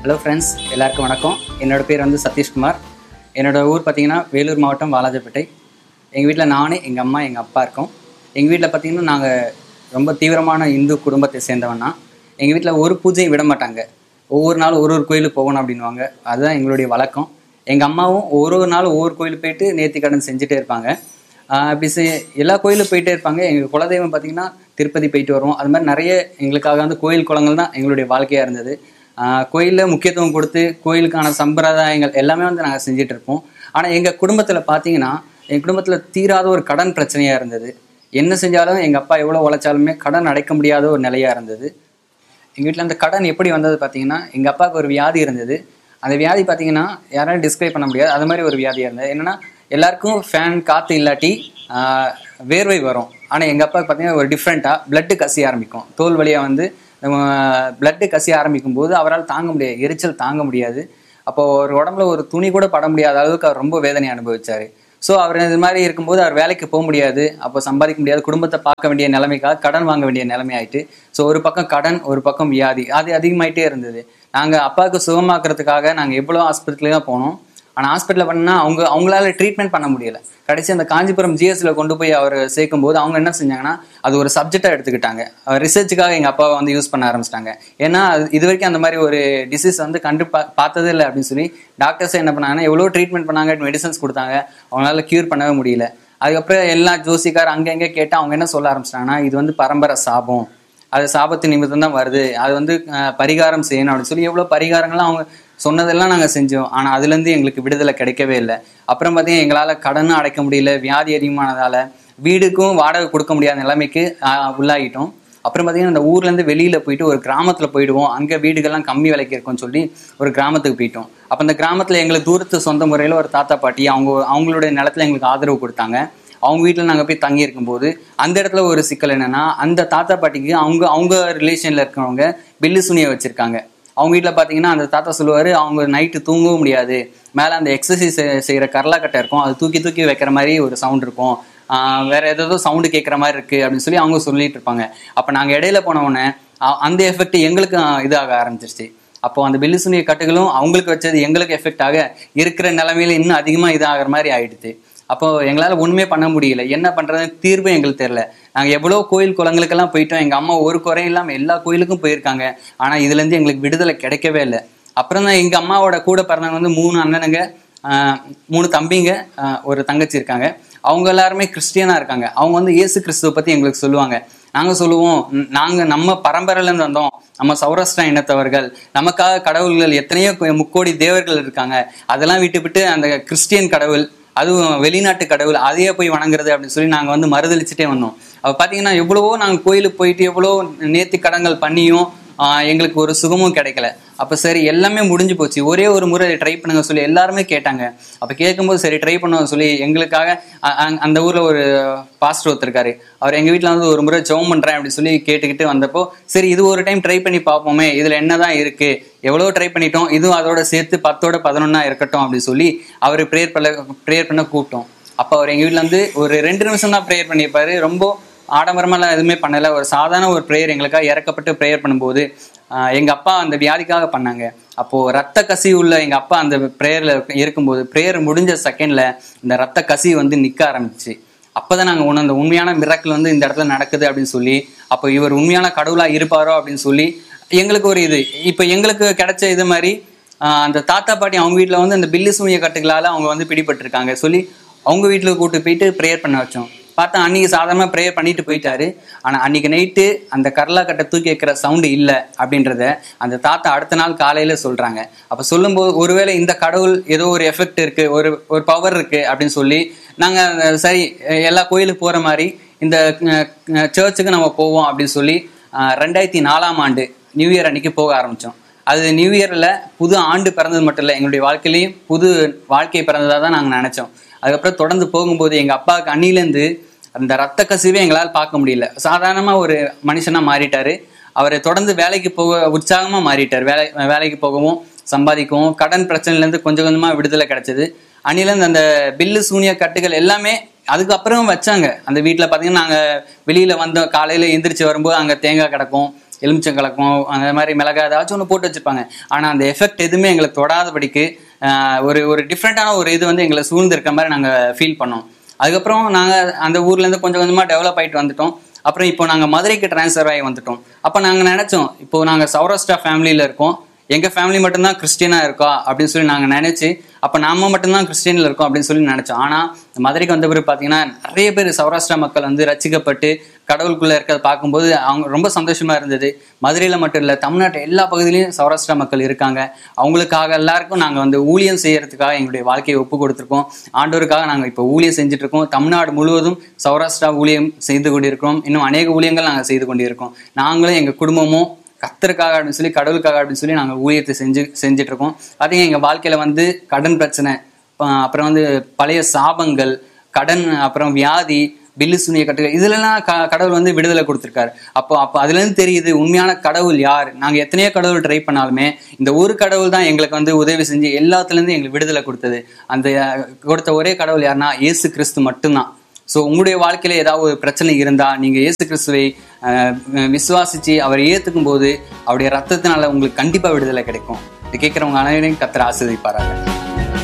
hello friends எல்லாருக்கும் வணக்கம் என்னோட பேர் வந்து சதீஷ்குமார் என்னோட ஊர் பார்த்தீங்கன்னா வேலூர் மாவட்டம் வாலாஜப்பேட்டை எங்கள் வீட்டில் நான் எங்கள் அம்மா எங்கள் அப்பா இருக்கோம் எங்கள் வீட்டில் பார்த்தீங்கன்னா நாங்கள் ரொம்ப தீவிரமான இந்து குடும்பத்தை சேர்ந்தவன்னா எங்கள் வீட்டில் ஒரு பூஜையும் விட மாட்டாங்க ஒவ்வொரு நாளும் ஒரு ஒரு கோயிலுக்கு போகணும் அப்படின்வாங்க அதுதான் எங்களுடைய வழக்கம் எங்கள் அம்மாவும் ஒரு ஒரு நாளும் ஒவ்வொரு கோயிலுக்கு போயிட்டு நேர்த்திக்கடன் செஞ்சுட்டே இருப்பாங்க ஆஹ் அப்படி செய் எல்லா கோயிலும் போயிட்டே இருப்பாங்க எங்கள் குலதெய்வம் பார்த்தீங்கன்னா திருப்பதி போயிட்டு வருவோம் அது மாதிரி நிறைய எங்களுக்காக வந்து கோயில் குளங்கள் தான் எங்களுடைய வாழ்க்கையாக இருந்தது கோயிலில் முக்கியத்துவம் கொடுத்து கோயிலுக்கான சம்பிரதாயங்கள் எல்லாமே வந்து நாங்கள் செஞ்சுட்டு இருப்போம் ஆனால் எங்கள் குடும்பத்தில் பார்த்தீங்கன்னா எங்கள் குடும்பத்தில் தீராத ஒரு கடன் பிரச்சனையாக இருந்தது என்ன செஞ்சாலும் எங்கள் அப்பா எவ்வளோ உழைச்சாலுமே கடன் அடைக்க முடியாத ஒரு நிலையாக இருந்தது எங்கள் வீட்டில் அந்த கடன் எப்படி வந்தது பார்த்தீங்கன்னா எங்கள் அப்பாவுக்கு ஒரு வியாதி இருந்தது அந்த வியாதி பார்த்தீங்கன்னா யாராலும் டிஸ்கிரைப் பண்ண முடியாது அது மாதிரி ஒரு வியாதியாக இருந்தது என்னன்னா எல்லாருக்கும் ஃபேன் காற்று இல்லாட்டி ஆஹ், வேர்வை வரும் ஆனால் எங்கள் அப்பாவுக்கு பார்த்தீங்கன்னா ஒரு டிஃப்ரெண்ட்டாக பிளட்டு கசிய ஆரம்பிக்கும் தோல் வழியாக வந்து பிளட்டு கசிய ஆரம்பிக்கும் போது அவரால் தாங்க முடியாது எரிச்சல் தாங்க முடியாது அப்போ ஒரு உடம்புல ஒரு துணி கூட பட முடியாத அளவுக்கு அவர் ரொம்ப வேதனை அனுபவிச்சாரு ஸோ அவர் இது மாதிரி இருக்கும்போது அவர் வேலைக்கு போக முடியாது அப்போ சம்பாதிக்க முடியாது குடும்பத்தை பார்க்க வேண்டிய நிலைமைக்காக கடன் வாங்க வேண்டிய நிலைமை ஆயிட்டு ஸோ ஒரு பக்கம் கடன் ஒரு பக்கம் வியாதி அது அதிகமாயிட்டே இருந்தது நாங்கள் அப்பாவுக்கு சுகமாக்குறதுக்காக நாங்கள் எவ்வளோ ஆஸ்பத்திரிக்கு தான் போனோம் ஆனால் ஹாஸ்பிட்டலில் பண்ணால் அவங்க அவங்களால ட்ரீட்மெண்ட் பண்ண முடியல கடைசி அந்த காஞ்சிபுரம் ஜிஎஸ்ல கொண்டு போய் அவர் சேர்க்கும் போது அவங்க என்ன செஞ்சாங்கன்னா அது ஒரு சப்ஜெக்டாக எடுத்துக்கிட்டாங்க ரிசர்ச்சுக்காக எங்கள் அப்பாவை வந்து யூஸ் பண்ண ஆரம்பிச்சிட்டாங்க ஏன்னா அது இது வரைக்கும் அந்த மாதிரி ஒரு டிசீஸ் வந்து கண்டு பா பார்த்ததே இல்லை அப்படின்னு சொல்லி டாக்டர்ஸ் என்ன பண்ணாங்கன்னா எவ்வளோ ட்ரீட்மெண்ட் பண்ணாங்க மெடிசன்ஸ் கொடுத்தாங்க அவங்களால க்யூர் பண்ணவே முடியல அதுக்கப்புறம் எல்லா ஜோசிக்கார் அங்கே எங்கே கேட்டால் அவங்க என்ன சொல்ல ஆரம்பிச்சிட்டாங்கன்னா இது வந்து பரம்பரை சாபம் அது சாபத்து நிமித்தம் தான் வருது அது வந்து அஹ், பரிகாரம் செய்யணும் அப்படின்னு சொல்லி எவ்வளோ பரிகாரங்கள்லாம் அவங்க சொன்னதெல்லாம் நாங்கள் செஞ்சோம் ஆனால் அதுலேருந்து எங்களுக்கு விடுதலை கிடைக்கவே இல்லை அப்புறம் பார்த்தீங்கன்னா எங்களால் கடனும் அடைக்க முடியல வியாதி அதிகமானதால வீடுக்கும் வாடகை கொடுக்க முடியாத நிலைமைக்கு அஹ், உள்ளாகிட்டோம் அப்புறம் பார்த்தீங்கன்னா இந்த ஊர்லேருந்து வெளியில் போயிட்டு ஒரு கிராமத்தில் போயிடுவோம் அங்கே வீடுகள்லாம் கம்மி விலைக்கு இருக்கும்னு சொல்லி ஒரு கிராமத்துக்கு போயிட்டோம் அப்போ அந்த கிராமத்தில் எங்களுக்கு தூரத்து சொந்த முறையில் ஒரு தாத்தா பாட்டி அவங்க அவங்களுடைய நிலத்துல எங்களுக்கு ஆதரவு கொடுத்தாங்க அவங்க வீட்டில் நாங்கள் போய் தங்கி இருக்கும்போது அந்த இடத்துல ஒரு சிக்கல் என்னன்னா அந்த தாத்தா பாட்டிக்கு அவங்க அவங்க ரிலேஷனில் இருக்கிறவங்க பில்லு சுனியை வச்சுருக்காங்க அவங்க வீட்டில் பார்த்தீங்கன்னா அந்த தாத்தா சொல்லுவார் அவங்க நைட்டு தூங்கவும் முடியாது மேலே அந்த எக்ஸசைஸ் செய்கிற கரலாக்கட்டை இருக்கும் அது தூக்கி தூக்கி வைக்கிற மாதிரி ஒரு சவுண்ட் இருக்கும் ஆஹ் வேற ஏதோ சவுண்டு கேட்குற மாதிரி இருக்கு அப்படின்னு சொல்லி அவங்க சொல்லிட்டு இருப்பாங்க அப்போ நாங்கள் இடையில போன உடனே அ- அந்த எஃபெக்ட் எங்களுக்கு இதாக ஆரம்பிச்சிருச்சு அப்போ அந்த பில்லு சுனிய கட்டுகளும் அவங்களுக்கு வச்சது எங்களுக்கு எஃபெக்ட் ஆக இருக்கிற நிலைமையில இன்னும் அதிகமாக இதாகிற மாதிரி ஆயிடுது அப்போ எங்களால் ஒன்றுமே பண்ண முடியல என்ன பண்ணுறதுன்னு தீர்வு எங்களுக்கு தெரில நாங்கள் எவ்வளோ கோயில் குளங்களுக்கெல்லாம் போயிட்டோம் எங்கள் அம்மா ஒரு குறையும் இல்லாமல் எல்லா கோயிலுக்கும் போயிருக்காங்க ஆனால் இதுலேருந்து எங்களுக்கு விடுதலை கிடைக்கவே இல்லை அப்புறம் தான் எங்கள் அம்மாவோட கூட பிறந்தவங்க வந்து மூணு அண்ணனுங்க ஆஹ், மூணு தம்பிங்க ஆஹ், ஒரு தங்கச்சி இருக்காங்க அவங்க எல்லாருமே கிறிஸ்டியனாக இருக்காங்க அவங்க வந்து இயேசு கிறிஸ்துவை பற்றி எங்களுக்கு சொல்லுவாங்க நாங்கள் சொல்லுவோம் "ந- நாங்க நம்ம பரம்பரையிலேருந்து வந்தோம் நம்ம சௌராஷ்டிரா இனத்தவர்கள் நமக்காக கடவுள்கள் எத்தனையோ கு- முக்கோடி தேவர்கள் இருக்காங்க அதெல்லாம் விட்டு விட்டு அந்த கிறிஸ்டியன் கடவுள் அதுவும் வெளிநாட்டு கடவுள் அதையே போய் வணங்குறது அப்படின்னு சொல்லி நாங்கள் வந்து மறுதளிச்சுட்டே வந்தோம் அப்போ பார்த்தீங்கன்னா எவ்வளவோ நாங்கள் கோயிலுக்கு போயிட்டு எவ்வளோ நேர்த்தி கடன்கள் பண்ணியும் ஆஹ் எங்களுக்கு ஒரு சுகமும் கிடைக்கல அப்போ சரி எல்லாமே முடிஞ்சு போச்சு ஒரே ஒரு முறை ட்ரை பண்ணுங்க சொல்லி எல்லாருமே கேட்டாங்க அப்போ கேட்கும்போது சரி ட்ரை பண்ணுவோம் சொல்லி எங்களுக்காக அ- அ- அந்த ஊரில் ஒரு பாஸ்டர் ஒருத்தர் இருக்காரு அவர் எங்கள் வீட்டில் வந்து ஒரு முறை ஜெபம் பண்ணுறேன் அப்படின்னு சொல்லி கேட்டுக்கிட்டு வந்தப்போ சரி இது ஒரு டைம் ட்ரை பண்ணி பார்ப்போமே இதில் என்னதான் இருக்கு எவ்வளோ ட்ரை பண்ணிட்டோம் இதுவும் அதோட சேர்த்து பத்தோட பதினொன்னா இருக்கட்டும் அப்படின்னு சொல்லி அவர் ப்ரேயர் பண்ண ப்ரேயர் பண்ண கூப்பிட்டோம் அப்போ அவர் எங்கள் வீட்டில் வந்து ஒரு ரெண்டு நிமிஷம் தான் ப்ரேயர் பண்ணியிருப்பாரு ரொம்ப ஆடம்பரமெல்லாம் எதுவுமே பண்ணலை ஒரு சாதாரண ஒரு ப்ரேயர் எங்களுக்காக இறக்கப்பட்டு ப்ரேயர் பண்ணும்போது ஆஹ் எங்க அப்பா அந்த வியாதிக்காக பண்ணாங்க அப்போ ரத்த கசி உள்ள எங்க அப்பா அந்த ப்ரேயர்ல இருக்கும்போது ப்ரேயர் முடிஞ்ச செகண்ட்ல இந்த ரத்த கசி வந்து நிக்க ஆரம்பிச்சு அப்பதான் நாங்க உணர்ந்த உண்மையான மிராக்கிள் வந்து இந்த இடத்துல நடக்குது அப்படின்னு சொல்லி அப்போ இவர் உண்மையான கடவுளா இருப்பாரோ அப்படின்னு சொல்லி எங்களுக்கு ஒரு இது இப்போ எங்களுக்கு கிடைச்ச இது மாதிரி ஆஹ் அந்த தாத்தா பாட்டி அவங்க வீட்டில் வந்து அந்த பில்லு சூனிய கட்டுகளால் அவங்க வந்து பிடிபட்டிருக்காங்க சொல்லி அவங்க வீட்டில் கூட்டு போயிட்டு ப்ரேயர் பண்ண வச்சோம் பார்த்தா அன்னைக்கு சாதாரணமாக ப்ரேயர் பண்ணிட்டு போயிட்டாரு ஆனால் அன்னைக்கு நைட்டு அந்த கரலா கட்டை தூக்கி வைக்கிற சவுண்டு இல்லை அப்படின்றத அந்த தாத்தா அடுத்த நாள் காலையில் சொல்கிறாங்க அப்போ சொல்லும்போது ஒருவேளை இந்த கடவுள் ஏதோ ஒரு எஃபெக்ட் இருக்கு ஒரு ஒரு பவர் இருக்கு அப்படின்னு சொல்லி நாங்கள் சரி எல்லா கோயிலுக்கு போகிற மாதிரி இந்த சர்ச்சுக்கு நம்ம போவோம் அப்படின்னு சொல்லி அஹ், ரெண்டாயிரத்தி நாலாம் ஆண்டு நியூ இயர் அன்னைக்கு போக ஆரம்பித்தோம் அது நியூ இயரில் புது ஆண்டு பிறந்தது மட்டும் இல்லை எங்களுடைய வாழ்க்கையிலையும் புது வாழ்க்கை பிறந்ததாக தான் நாங்கள் நினச்சோம் அதுக்கப்புறம் தொடர்ந்து போகும்போது எங்கள் அப்பாவுக்கு அன்னிலேருந்து அந்த ரத்த கசிவே எங்களால் பார்க்க முடியல சாதாரணமாக ஒரு மனுஷனாக மாறிட்டாரு அவர் தொடர்ந்து வேலைக்கு போக உற்சாகமாக மாறிட்டார் வேலை வேலைக்கு போகவும் சம்பாதிக்கவும் கடன் பிரச்சனையிலேருந்து கொஞ்சம் கொஞ்சமாக விடுதலை கிடைச்சது அன்னிலேருந்து அந்த பில்லு சூனிய கட்டுகள் எல்லாமே அதுக்கப்புறம் வச்சாங்க அந்த வீட்டில் பார்த்தீங்கன்னா நாங்கள் வெளியில் வந்தோம் காலையில் எந்திரிச்சு வரும்போது அங்கே தேங்காய் கிடக்கும் எலுமிச்சங்கலக்கம் அந்த மாதிரி மிளகா ஏதாச்சும் ஒன்று போட்டு வச்சிருப்பாங்க ஆனால் அந்த எஃபெக்ட் எதுவுமே எங்களை தொடாதபடிக்கு ஆஹ், ஒரு ஒரு டிஃப்ரெண்ட்டான ஒரு இது வந்து எங்களை சூழ்ந்து இருக்க மாதிரி நாங்கள் ஃபீல் பண்ணோம் அதுக்கப்புறம் நாங்கள் அந்த ஊர்லேருந்து கொஞ்சம் கொஞ்சமாக டெவலப் ஆகிட்டு வந்துட்டோம் அப்புறம் இப்போ நாங்கள் மதுரைக்கு ட்ரான்ஸ்ஃபர் ஆகி வந்துட்டோம் அப்போ நாங்கள் நினச்சோம் இப்போ நாங்கள் சௌராஷ்டிரா ஃபேமிலியில் இருக்கோம் எங்கள் ஃபேமிலி மட்டும்தான் கிறிஸ்டியனாக இருக்கா அப்படின்னு சொல்லி நாங்கள் நினச்சி அப்போ நாம மட்டும்தான் கிறிஸ்டியனில் இருக்கோம் அப்படின்னு சொல்லி நினச்சோம் ஆனால் மதுரைக்கு வந்த பிறகு பார்த்தீங்கன்னா நிறைய பேர் சௌராஷ்டிரா மக்கள் வந்து ரசிக்கப்பட்டு கடவுளுக்குள்ளே இருக்கிறத பார்க்கும்போது அவங்க ரொம்ப சந்தோஷமாக இருந்தது மதுரையில் மட்டும் இல்லை தமிழ்நாட்டு எல்லா பகுதியிலையும் சௌராஷ்டிரா மக்கள் இருக்காங்க அவங்களுக்காக எல்லாருக்கும் நாங்கள் வந்து ஊழியம் செய்யறதுக்காக எங்களுடைய வாழ்க்கையை ஒப்பு கொடுத்துருக்கோம் ஆண்டவருக்காக நாங்கள் இப்போ ஊழியம் செஞ்சுட்டு இருக்கோம் தமிழ்நாடு முழுவதும் சௌராஷ்டிரா ஊழியம் செய்து கொண்டிருக்கிறோம் இன்னும் அநேக ஊழியங்கள் நாங்கள் செய்து கொண்டிருக்கோம் நாங்களும் எங்கள் குடும்பமும் கத்தருக்காக அப்படின்னு சொல்லி கடவுளுக்காக அப்படின்னு சொல்லி நாங்கள் ஊழியத்தை செஞ்சு செஞ்சுட்டு இருக்கோம் பார்த்தீங்கன்னா எங்கள் வாழ்க்கையில் வந்து கடன் பிரச்சனை ப- அப்புறம் வந்து பழைய சாபங்கள் கடன் அப்புறம் வியாதி பில்லு சுனிய கட்டுகள் இதுலலாம் க கடவுள் வந்து விடுதலை கொடுத்துருக்காரு அப்போ அப்போ அதுலேருந்து தெரியுது உண்மையான கடவுள் யார் நாங்கள் எத்தனையோ கடவுள் ட்ரை பண்ணாலுமே இந்த ஒரு கடவுள் தான் எங்களுக்கு வந்து உதவி செஞ்சு எல்லாத்துலேருந்து எங்களுக்கு விடுதலை கொடுத்தது அந்த அஹ், கொடுத்த ஒரே கடவுள் யாருன்னா இயேசு கிறிஸ்து மட்டும்தான் ஸோ உங்களுடைய வாழ்க்கையில ஏதாவது ஒரு பிரச்சனை இருந்தா நீங்க இயேசு கிறிஸ்துவை அஹ், விசுவாசிச்சு அவரை ஏத்துக்கும் போது அவருடைய ரத்தத்தினால உங்களுக்கு கண்டிப்பா விடுதலை கிடைக்கும் இது கேட்குறவங்க அனைவரையும் கத்திர ஆசிரியப்பாராங்க